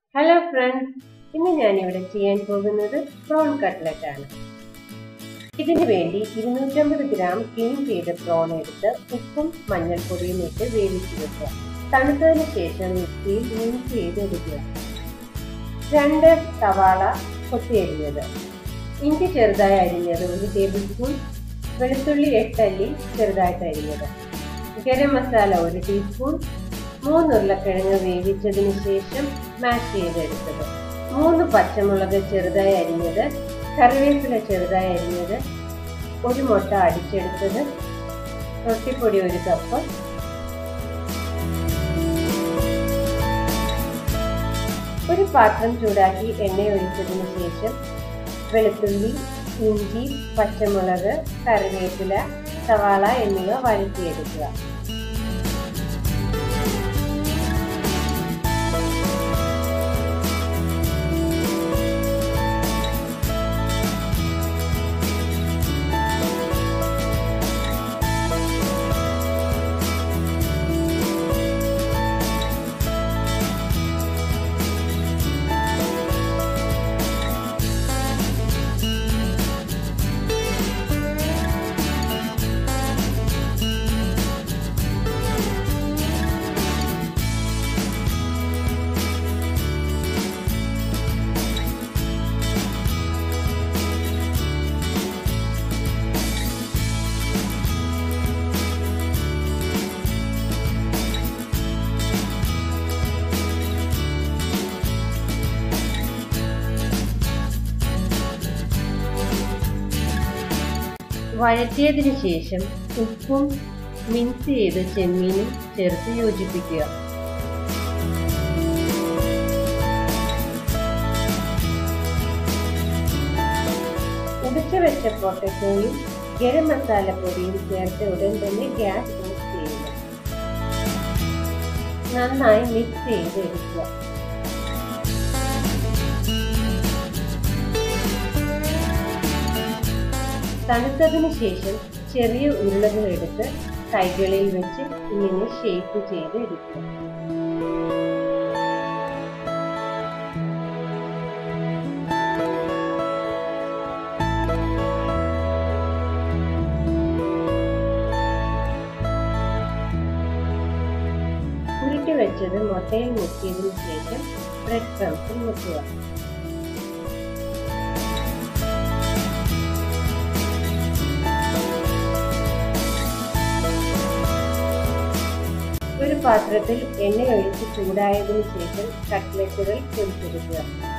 hello friends ഇന്ന് ഞാനിവിടെ ചെയ്യാൻ പോകുന്നത് പ്രോൺ കട്ട്ലറ്റ് ആണ് ഇതിനു വേണ്ടി ഇരുന്നൂറ്റമ്പത് ഗ്രാം ക്ലീൻ ചെയ്ത പ്രോൺ എടുത്ത് ഉപ്പും മഞ്ഞൾപ്പൊടിയും ഇട്ട് വേവിച്ച് വെക്കുക തണുത്തതിന് ശേഷം മിക്സിയിൽ മിക്സ് ചെയ്തെടുക്കുക രണ്ട് സവാള കൊത്തിയരിഞ്ഞത് ഇഞ്ചി ചെറുതായി അരിഞ്ഞത് ഒരു ടേബിൾ സ്പൂൺ വെളുത്തുള്ളി എട്ടല്ലി ചെറുതായിട്ട് അരിഞ്ഞത് ഗരം മസാല ഒരു ടീസ്പൂൺ മൂന്ന് ഉരുളക്കിഴങ്ങ് വേവിച്ചതിന് ശേഷം മാഷ് ചെയ്തെടുത്തത് മൂന്ന് പച്ചമുളക് ചെറുതായി അരിഞ്ഞത് കറിവേപ്പില ചെറുതായി അരിഞ്ഞത് ഒരു മുട്ട അടിച്ചെടുത്തത് റൊട്ടിപ്പൊടി ഒരു കപ്പ് ഒരു പാത്രം ചൂടാക്കി എണ്ണ ഒഴിച്ചതിന് ശേഷം വെളുത്തുള്ളി ഇഞ്ചി പച്ചമുളക് കറിവേപ്പില സവാള എന്നിവ വഴറ്റിയെടുക്കുക വഴറ്റിയതിനു ശേഷം ഉപ്പും മിക്സ് ചെയ്ത് ചെമ്മീനും ചേർത്ത് യോജിപ്പിക്കുക ഉടച്ചു വെച്ച പൊട്ടറ്റോയും ഗരം മസാല പൊടിയും ചേർത്ത് ഉടൻ തന്നെ ഗ്യാസ് ഓഫ് ചെയ്യുക നന്നായി മിക്സ് ചെയ്ത് എടുക്കുക തണുത്തതിന് ശേഷം ചെറിയ ഉരുളകൾ എടുത്ത് കൈകളിൽ വെച്ച് ഇങ്ങനെ ഷേപ്പ് ചെയ്ത് എടുക്കുക ഉരുട്ടി വെച്ചത് മുട്ടയിൽ മുക്കിയതിനു ശേഷം ബ്രെഡ് ക്രംസിൽ മുക്കുക ഒരു പാത്രത്തിൽ എണ്ണ ഒഴിച്ച് ചൂടായതിനു ശേഷം കട്ട്ലറ്റുകൾ പൊരിച്ചെടുക്കുക